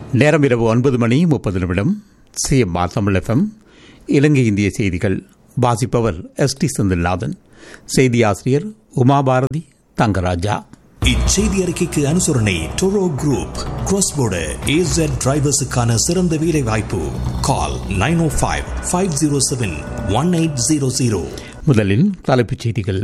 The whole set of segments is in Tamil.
நேரம் இரவு ஒன்பது மணி முப்பது நிமிடம் சிஎம்ஆர் தமிழ் எஃப்எம் இலங்கை இந்திய செய்திகள் வாசிப்பவர் எஸ் டி செந்தில்நாதன் செய்தி ஆசிரியர் உமாபாரதி தங்கராஜா இச்செய்தி அறிக்கைக்கு அனுசரணை Toro group cross border AZ டிரைவர்ஸுக்கான சிறந்த வேலை வாய்ப்பு call nine o five five zero seven one eight zero zero முதலில் தலைப்புச் செய்திகள்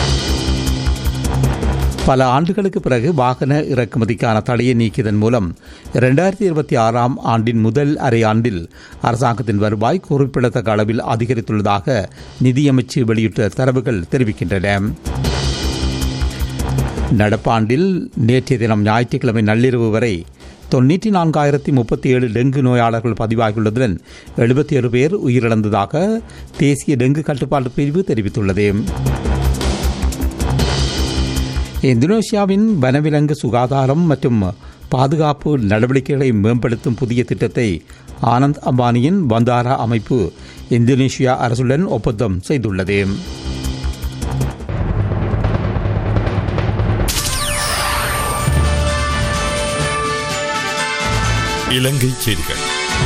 பல ஆண்டுகளுக்கு பிறகு வாகன இறக்குமதிக்கான தடையை நீக்கியதன் மூலம் இரண்டாயிரத்தி இருபத்தி ஆறாம் ஆண்டின் முதல் அரை ஆண்டில் அரசாங்கத்தின் வருவாய் குறிப்பிடத்தக்க அளவில் அதிகரித்துள்ளதாக நிதியமைச்சு வெளியிட்ட தரவுகள் தெரிவிக்கின்றன நடப்பாண்டில் நேற்றைய தினம் ஞாயிற்றுக்கிழமை நள்ளிரவு வரை தொண்ணூற்றி நான்காயிரத்தி முப்பத்தி ஏழு டெங்கு நோயாளர்கள் பதிவாகியுள்ளதுடன் எழுபத்தி ஏழு பேர் உயிரிழந்ததாக தேசிய டெங்கு கட்டுப்பாட்டு பிரிவு தெரிவித்துள்ளது இந்தோனேஷியாவின் வனவிலங்கு சுகாதாரம் மற்றும் பாதுகாப்பு நடவடிக்கைகளை மேம்படுத்தும் புதிய திட்டத்தை ஆனந்த் அம்பானியின் வந்தாரா அமைப்பு இந்தோனேஷியா அரசுடன் ஒப்பந்தம் செய்துள்ளது இலங்கை செய்திகள்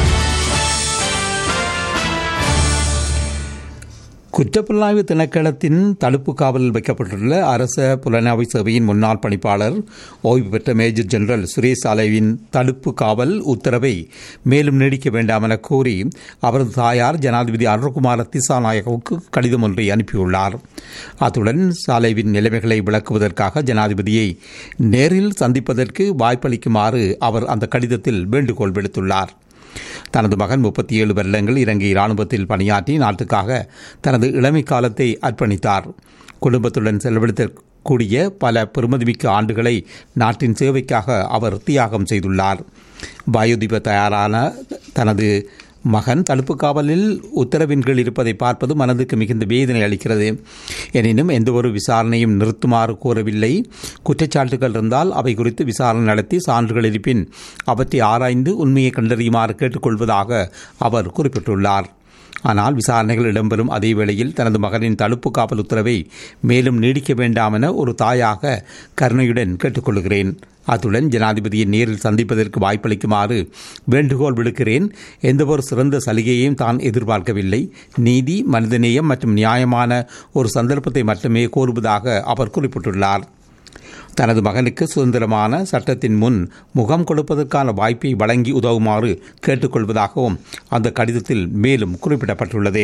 குற்றப்புலனாய்வு திணைக்களத்தின் தடுப்பு காவலில் வைக்கப்பட்டுள்ள அரச புலனாய்வு சேவையின் முன்னாள் பணிப்பாளர் ஓய்வு பெற்ற மேஜர் ஜெனரல் சுரேஷ் அலைவின் தடுப்பு காவல் உத்தரவை மேலும் நீடிக்க வேண்டாம் என கோரி அவரது தாயார் ஜனாதிபதி அருண்குமார் திசாநாயகவுக்கு கடிதம் ஒன்றை அனுப்பியுள்ளார் அத்துடன் சாலைவின் நிலைமைகளை விளக்குவதற்காக ஜனாதிபதியை நேரில் சந்திப்பதற்கு வாய்ப்பளிக்குமாறு அவர் அந்த கடிதத்தில் வேண்டுகோள் விடுத்துள்ளார் தனது மகன் முப்பத்தி ஏழு வருடங்கள் இலங்கை இராணுவத்தில் பணியாற்றி நாட்டுக்காக தனது இளமை காலத்தை அர்ப்பணித்தார் குடும்பத்துடன் செலவழித்தக்கூடிய பல பெருமதிமிக்க ஆண்டுகளை நாட்டின் சேவைக்காக அவர் தியாகம் செய்துள்ளார் வாயுதீப தயாரான தனது மகன் தடுப்பு காவலில் உத்தரவின் கீழ் இருப்பதை பார்ப்பது மனதுக்கு மிகுந்த வேதனை அளிக்கிறது எனினும் எந்தவொரு விசாரணையும் நிறுத்துமாறு கோரவில்லை குற்றச்சாட்டுகள் இருந்தால் அவை குறித்து விசாரணை நடத்தி சான்றுகள் இருப்பின் அவற்றை ஆராய்ந்து உண்மையை கண்டறியுமாறு கேட்டுக்கொள்வதாக அவர் குறிப்பிட்டுள்ளார் ஆனால் விசாரணைகள் இடம்பெறும் அதே வேளையில் தனது மகனின் தடுப்பு காவல் உத்தரவை மேலும் நீடிக்க வேண்டாம் என ஒரு தாயாக கருணையுடன் கேட்டுக்கொள்கிறேன் அத்துடன் ஜனாதிபதியை நேரில் சந்திப்பதற்கு வாய்ப்பளிக்குமாறு வேண்டுகோள் விடுக்கிறேன் எந்தவொரு சிறந்த சலுகையையும் தான் எதிர்பார்க்கவில்லை நீதி மனிதநேயம் மற்றும் நியாயமான ஒரு சந்தர்ப்பத்தை மட்டுமே கோருவதாக அவர் குறிப்பிட்டுள்ளார் தனது மகனுக்கு சுதந்திரமான சட்டத்தின் முன் முகம் கொடுப்பதற்கான வாய்ப்பை வழங்கி உதவுமாறு கேட்டுக்கொள்வதாகவும் அந்த கடிதத்தில் மேலும் குறிப்பிடப்பட்டுள்ளது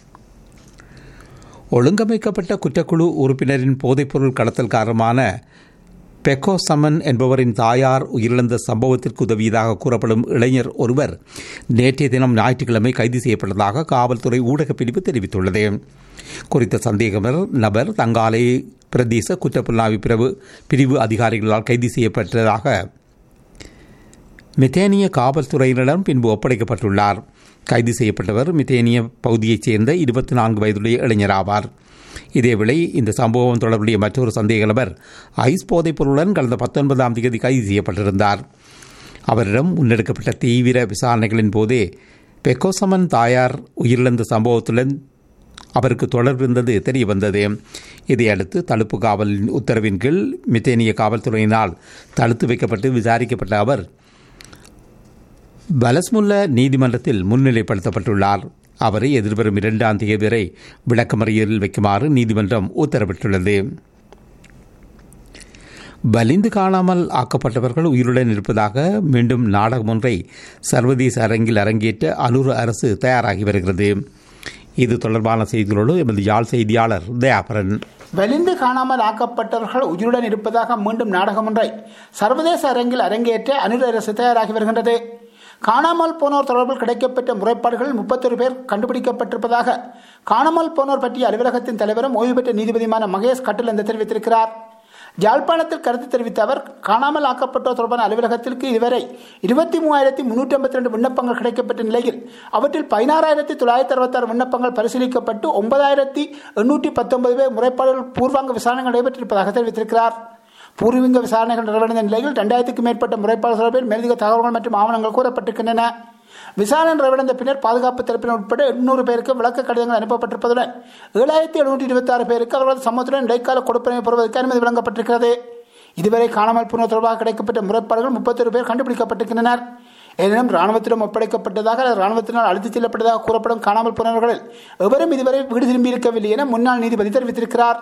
ஒழுங்கமைக்கப்பட்ட குற்றக்குழு உறுப்பினரின் போதைப்பொருள் கடத்தல் காரணமான பெக்கோ சமன் என்பவரின் தாயார் உயிரிழந்த சம்பவத்திற்கு உதவியதாக கூறப்படும் இளைஞர் ஒருவர் நேற்றைய தினம் ஞாயிற்றுக்கிழமை கைது செய்யப்பட்டதாக காவல்துறை ஊடகப் பிரிவு தெரிவித்துள்ளது குறித்த சந்தேக நபர் தங்காலை பிரதேச குற்றப்புலனாய்வு பிரிவு பிரிவு அதிகாரிகளால் கைது செய்யப்பட்டதாக மித்தேனிய காவல்துறையினரிடம் பின்பு ஒப்படைக்கப்பட்டுள்ளார் கைது செய்யப்பட்டவர் மித்தேனிய பகுதியைச் சேர்ந்த இருபத்தி நான்கு வயதுடைய இளைஞர் ஆவார் இதேவேளை இந்த சம்பவம் தொடர்புடைய மற்றொரு சந்தேக நபர் ஐஸ் போதைப் பொருளுடன் கடந்த பத்தொன்பதாம் தேதி கைது செய்யப்பட்டிருந்தார் அவரிடம் முன்னெடுக்கப்பட்ட தீவிர விசாரணைகளின் போதே பெக்கோசமன் தாயார் உயிரிழந்த சம்பவத்துடன் அவருக்கு தொடர்பு இருந்தது தெரிய வந்தது இதையடுத்து தடுப்பு காவலின் உத்தரவின் கீழ் மித்தேனிய காவல்துறையினால் தடுத்து வைக்கப்பட்டு விசாரிக்கப்பட்ட அவர் பலஸ்முல்ல நீதிமன்றத்தில் முன்னிலைப்படுத்தப்பட்டுள்ளார் அவரை எதிர்வரும் இரண்டாம் தேதி வரை விளக்கமறியலில் வைக்குமாறு நீதிமன்றம் உத்தரவிட்டுள்ளது வலிந்து காணாமல் ஆக்கப்பட்டவர்கள் உயிருடன் இருப்பதாக மீண்டும் நாடகம் ஒன்றை சர்வதேச அரங்கில் அரங்கேற்ற அலூர் அரசு தயாராகி வருகிறது இது தொடர்பான செய்திகளோடு எமது யாழ் செய்தியாளர் தயாபரன் வெளிந்து காணாமல் ஆக்கப்பட்டவர்கள் உயிருடன் இருப்பதாக மீண்டும் நாடகம் ஒன்றை சர்வதேச அரங்கில் அரங்கேற்ற அனுர அரசு தயாராகி வருகின்றது காணாமல் போனோர் தொடர்பில் கிடைக்கப்பெற்ற முறைப்பாடுகளில் முப்பத்தொரு பேர் கண்டுபிடிக்கப்பட்டிருப்பதாக காணாமல் போனோர் பற்றிய அலுவலகத்தின் தலைவரும் ஓய்வு பெற்ற நீதிபதியுமான மகேஷ் கட்டில் தெரிவித்திருக்கிறார் ஜாழ்ப்பாணத்தில் கருத்து தெரிவித்த அவர் காணாமல் ஆக்கப்பட்டோர் தொடர்பான அலுவலகத்திற்கு இதுவரை இருபத்தி மூவாயிரத்தி முன்னூற்றி ஐம்பத்தி ரெண்டு விண்ணப்பங்கள் கிடைக்கப்பட்ட நிலையில் அவற்றில் பதினாறாயிரத்தி தொள்ளாயிரத்தி அறுபத்தாறு விண்ணப்பங்கள் பரிசீலிக்கப்பட்டு ஒன்பதாயிரத்தி எண்ணூற்றி பத்தொன்பது பேர் முறைப்பாடுகள் பூர்வாங்க விசாரணைகள் நடைபெற்றிருப்பதாக தெரிவித்திருக்கிறார் பூர்வீக விசாரணைகள் நிறைவடைந்த நிலையில் ரெண்டாயிரத்துக்கும் மேற்பட்ட முறைப்பாடு தொடர்பில் மேலதிக தகவல்கள் மற்றும் ஆவணங்கள் கூறப்பட்டிருக்கின்றன விசாரணை நிறைவடைந்த பின்னர் பாதுகாப்பு தரப்பினர் உட்பட எண்ணூறு பேருக்கு விளக்க கடிதங்கள் அனுப்பப்பட்டிருப்பதுடன் ஏழாயிரத்தி எழுநூற்றி இருபத்தி ஆறு பேருக்கு அவர்களது சமூகத்துடன் இடைக்கால கொடுப்பனை பெறுவதற்கு அனுமதி வழங்கப்பட்டிருக்கிறது இதுவரை காணாமல் போன தொடர்பாக கிடைக்கப்பட்ட முறைப்பாடுகள் முப்பத்தொரு பேர் கண்டுபிடிக்கப்பட்டிருக்கின்றனர் எனினும் ராணுவத்திடம் ஒப்படைக்கப்பட்டதாக அல்லது ராணுவத்தினால் அழைத்துச் செல்லப்பட்டதாக கூறப்படும் காணாமல் போனவர்களில் எவரும் இதுவரை வீடு திரும்பியிருக்கவில்லை என முன்னாள் நீதிபதி தெரிவித்திருக்கிறார்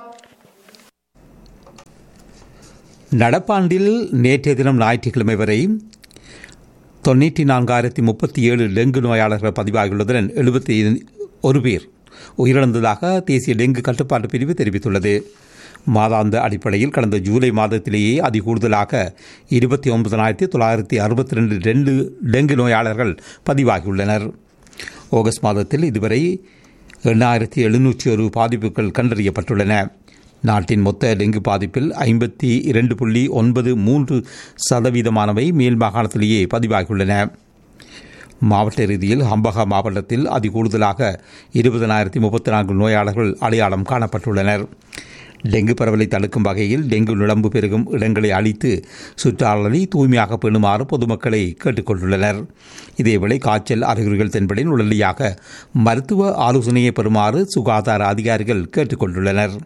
நடப்பாண்டில் நேற்றைய தினம் ஞாயிற்றுக்கிழமை வரை தொண்ணூற்றி நான்காயிரத்தி முப்பத்தி ஏழு டெங்கு நோயாளர்கள் பதிவாகியுள்ளதுடன் எழுபத்தி ஒரு பேர் உயிரிழந்ததாக தேசிய டெங்கு கட்டுப்பாட்டு பிரிவு தெரிவித்துள்ளது மாதாந்த அடிப்படையில் கடந்த ஜூலை மாதத்திலேயே அதிகூடுதலாக இருபத்தி ஒன்பதனாயிரத்தி தொள்ளாயிரத்தி அறுபத்தி ரெண்டு ரெண்டு டெங்கு நோயாளர்கள் பதிவாகியுள்ளனர் ஆகஸ்ட் மாதத்தில் இதுவரை எண்ணாயிரத்தி எழுநூற்றி ஒரு பாதிப்புகள் கண்டறியப்பட்டுள்ளன நாட்டின் மொத்த டெங்கு பாதிப்பில் ஐம்பத்தி இரண்டு புள்ளி ஒன்பது மூன்று சதவீதமானவை மேல் மாகாணத்திலேயே பதிவாகியுள்ளன மாவட்ட ரீதியில் ஹம்பகா மாவட்டத்தில் அதிகூடுதலாக இருபதனாயிரத்தி முப்பத்தி நான்கு நோயாளர்கள் அடையாளம் காணப்பட்டுள்ளனர் டெங்கு பரவலை தடுக்கும் வகையில் டெங்கு நிலம்பு பெருகும் இடங்களை அழித்து சுற்றாடலை தூய்மையாக பேணுமாறு பொதுமக்களை கேட்டுக்கொண்டுள்ளனர் இதேவேளை காய்ச்சல் அறிகுறிகள் தென்படின் உடனடியாக மருத்துவ ஆலோசனையை பெறுமாறு சுகாதார அதிகாரிகள் கேட்டுக்கொண்டுள்ளனர்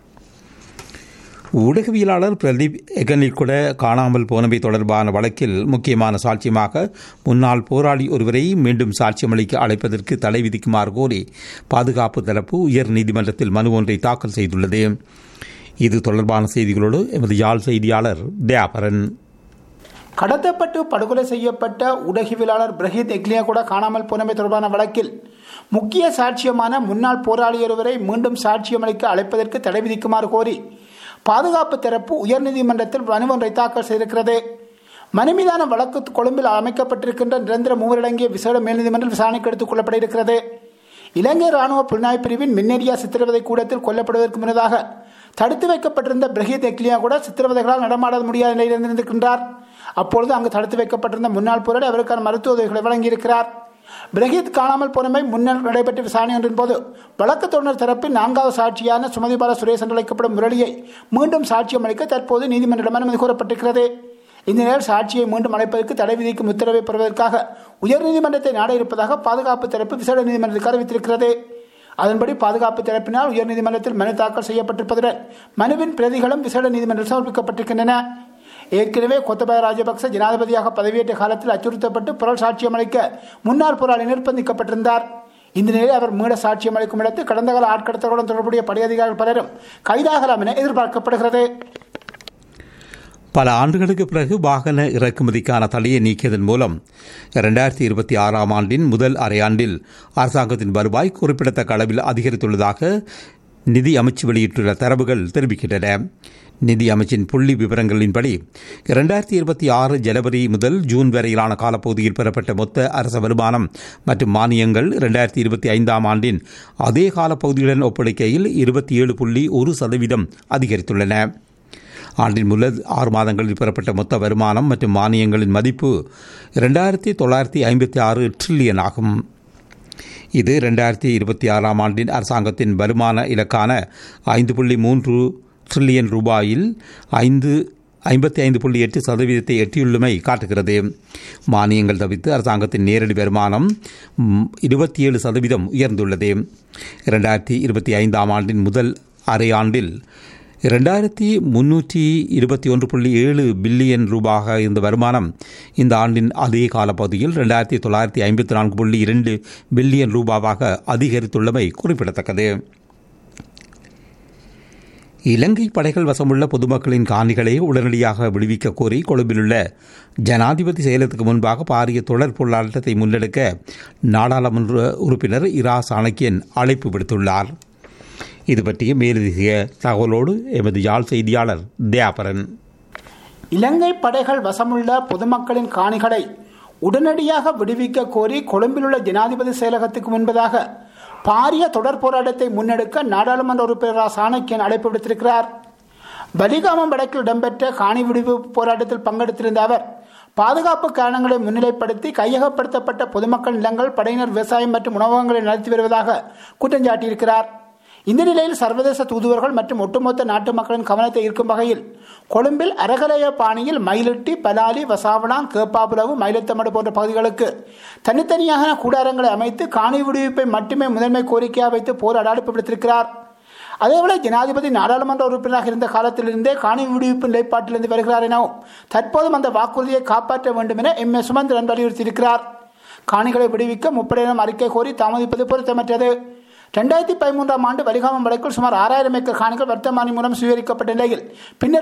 ஊடகவியலாளர் பிரதீப் எகனில் காணாமல் போனவை தொடர்பான வழக்கில் முக்கியமான சாட்சியமாக முன்னாள் போராளி ஒருவரை மீண்டும் சாட்சியமளிக்க அழைப்பதற்கு தடை விதிக்குமாறு கோரி பாதுகாப்பு தரப்பு உயர் நீதிமன்றத்தில் மனு ஒன்றை தாக்கல் செய்துள்ளது இது தொடர்பான செய்திகளோடு எமது யாழ் செய்தியாளர் தயாபரன் கடத்தப்பட்டு படுகொலை செய்யப்பட்ட ஊடகவியலாளர் பிரஹீத் எக்லியா கூட காணாமல் போனமை தொடர்பான வழக்கில் முக்கிய சாட்சியமான முன்னாள் போராளி ஒருவரை மீண்டும் சாட்சியமளிக்க அழைப்பதற்கு தடை விதிக்குமாறு கோரி பாதுகாப்பு தரப்பு உயர்நீதிமன்றத்தில் மனு ஒன்றை தாக்கல் செய்திருக்கிறது மனு மீதான வழக்கு கொழும்பில் அமைக்கப்பட்டிருக்கின்ற நிரந்தர மூவரடங்கிய விசேட மேல்நீதிமன்றம் விசாரணைக்கு எடுத்துக் கொள்ளப்பட இருக்கிறது இலங்கை ராணுவ புலனாய்வு பிரிவின் மின்னேரியா சித்திரவதை கூடத்தில் கொல்லப்படுவதற்கு முன்னதாக தடுத்து வைக்கப்பட்டிருந்த பிரஹீத் எக்லியா கூட சித்திரவதைகளால் நடமாட முடியாத நிலையில் இருந்திருக்கின்றார் அப்பொழுது அங்கு தடுத்து வைக்கப்பட்டிருந்த முன்னாள் போராடி அவருக்கான மருத்துவ உதவிகளை வழங்கியிருக்கிறார் பிரகீத் காணாமல் போனமை முன்னர் நடைபெற்ற விசாரணை ஒன்றின் போது வழக்கு தொடர் தரப்பில் நான்காவது சாட்சியான சுமதிபால சுரேஷ் என்று அழைக்கப்படும் முரளியை மீண்டும் சாட்சியம் அளிக்க தற்போது நீதிமன்றம் அனுமதி கோரப்பட்டிருக்கிறது இந்த நிலையில் சாட்சியை மீண்டும் அழைப்பதற்கு தடை விதிக்கும் உத்தரவை பெறுவதற்காக உயர்நீதிமன்றத்தை நாட இருப்பதாக பாதுகாப்பு தரப்பு விசேட நீதிமன்றத்துக்கு அறிவித்திருக்கிறது அதன்படி பாதுகாப்பு தரப்பினால் உயர்நீதிமன்றத்தில் மனு தாக்கல் செய்யப்பட்டிருப்பதுடன் மனுவின் பிரதிகளும் விசேட நீதிமன்றம் சமர்ப்பிக்கப்பட்டிருக்கின்றன ஏற்கனவே கொத்தபாய ராஜபக்ச ஜனாதிபதியாக பதவியேற்ற காலத்தில் அச்சுறுத்தப்பட்டு புரள் சாட்சியம் அளிக்க முன்னாள் போராளி நிர்பந்திக்கப்பட்டிருந்தார் இந்த நிலையில் அவர் மீள சாட்சியம் அளிக்கும் இடத்தில் கடந்த கால ஆட்கடத்தலுடன் தொடர்புடைய படை அதிகாரிகள் பலரும் கைதாகலாம் என எதிர்பார்க்கப்படுகிறது பல ஆண்டுகளுக்கு பிறகு வாகன இறக்குமதிக்கான தடையை நீக்கியதன் மூலம் இரண்டாயிரத்தி இருபத்தி ஆறாம் ஆண்டின் முதல் அரையாண்டில் அரசாங்கத்தின் வருவாய் குறிப்பிடத்தக்க அளவில் அதிகரித்துள்ளதாக நிதி அமைச்சு வெளியிட்டுள்ள தரவுகள் தெரிவிக்கின்றன நிதி அமைச்சின் புள்ளி விவரங்களின்படி இரண்டாயிரத்தி இருபத்தி ஆறு ஜனவரி முதல் ஜூன் வரையிலான காலப்பகுதியில் பெறப்பட்ட மொத்த அரச வருமானம் மற்றும் மானியங்கள் இரண்டாயிரத்தி இருபத்தி ஐந்தாம் ஆண்டின் அதே காலப்பகுதியுடன் ஒப்படைக்கையில் இருபத்தி ஏழு புள்ளி ஒரு சதவீதம் அதிகரித்துள்ளன ஆண்டின் முதல் ஆறு மாதங்களில் பெறப்பட்ட மொத்த வருமானம் மற்றும் மானியங்களின் மதிப்பு இரண்டாயிரத்தி தொள்ளாயிரத்தி ஐம்பத்தி ஆறு ட்ரில்லியன் ஆகும் இது இரண்டாயிரத்தி இருபத்தி ஆறாம் ஆண்டின் அரசாங்கத்தின் வருமான இலக்கான ஐந்து புள்ளி மூன்று ட்ரில்லியன் ரூபாயில் ஐந்து ஐம்பத்தி ஐந்து புள்ளி எட்டு சதவீதத்தை எட்டியுள்ளமை காட்டுகிறது மானியங்கள் தவிர்த்து அரசாங்கத்தின் நேரடி வருமானம் இருபத்தி ஏழு சதவீதம் உயர்ந்துள்ளது இரண்டாயிரத்தி இருபத்தி ஐந்தாம் ஆண்டின் முதல் அரையாண்டில் இரண்டாயிரத்தி முன்னூற்றி இருபத்தி ஒன்று புள்ளி ஏழு பில்லியன் ரூபாக இருந்த வருமானம் இந்த ஆண்டின் அதே காலப்பகுதியில் ரெண்டாயிரத்தி தொள்ளாயிரத்தி ஐம்பத்தி நான்கு புள்ளி இரண்டு பில்லியன் ரூபாவாக அதிகரித்துள்ளமை குறிப்பிடத்தக்கது இலங்கை படைகள் வசமுள்ள பொதுமக்களின் காணிகளை உடனடியாக விடுவிக்க கோரி கொழும்பிலுள்ள ஜனாதிபதி செயலத்துக்கு முன்பாக பாரிய தொடர் போராட்டத்தை முன்னெடுக்க நாடாளுமன்ற உறுப்பினர் இரா சாணக்கியன் அழைப்பு விடுத்துள்ளார் இது பற்றிய மேலதிக தகவலோடு எமது யாழ் செய்தியாளர் தயாபரன் இலங்கை படைகள் வசமுள்ள பொதுமக்களின் காணிகளை உடனடியாக விடுவிக்க கோரி கொழும்பிலுள்ள ஜனாதிபதி செயலகத்துக்கு முன்பதாக பாரிய தொடர் போராட்டத்தை முன்னெடுக்க நாடாளுமன்ற உறுப்பினர் சாணக்கியன் அழைப்பு விடுத்திருக்கிறார் பலிகாமம் வடக்கில் இடம்பெற்ற காணி விடுவிப்பு போராட்டத்தில் பங்கெடுத்திருந்த அவர் பாதுகாப்பு காரணங்களை முன்னிலைப்படுத்தி கையகப்படுத்தப்பட்ட பொதுமக்கள் நிலங்கள் படையினர் விவசாயம் மற்றும் உணவகங்களை நடத்தி வருவதாக குற்றம் சாட்டியிருக்கிறார் இந்த நிலையில் சர்வதேச தூதுவர்கள் மற்றும் ஒட்டுமொத்த நாட்டு மக்களின் கவனத்தை ஈர்க்கும் வகையில் கொழும்பில் அரகலைய பாணியில் மயிலிட்டி பலாலி வசாவனான் கேப்பாபுலவு மயிலத்தமடு போன்ற பகுதிகளுக்கு தனித்தனியாக கூடாரங்களை அமைத்து காணி விடுவிப்பை மட்டுமே முதன்மை கோரிக்கையாக வைத்து போராட அழைப்பு விடுத்திருக்கிறார் அதேவேளை ஜனாதிபதி நாடாளுமன்ற உறுப்பினராக இருந்த காலத்திலிருந்தே காணி விடுவிப்பு நிலைப்பாட்டிலிருந்து வருகிறார் எனவும் தற்போதும் அந்த வாக்குறுதியை காப்பாற்ற வேண்டும் என எம் எஸ் சுமந்திரன் வலியுறுத்தியிருக்கிறார் காணிகளை விடுவிக்க முப்படையிடம் அறிக்கை கோரி தாமதிப்பது பொருத்தமற்றது ரெண்டாயிரத்தி பதிமூன்றாம் ஆண்டு வலிகாமம் வழக்கில் சுமார் ஆறாயிரம் ஏக்கர் காணிகள் வர்த்தமானி மூலம் சுவீகரிக்கப்பட்ட நிலையில் பின்னர்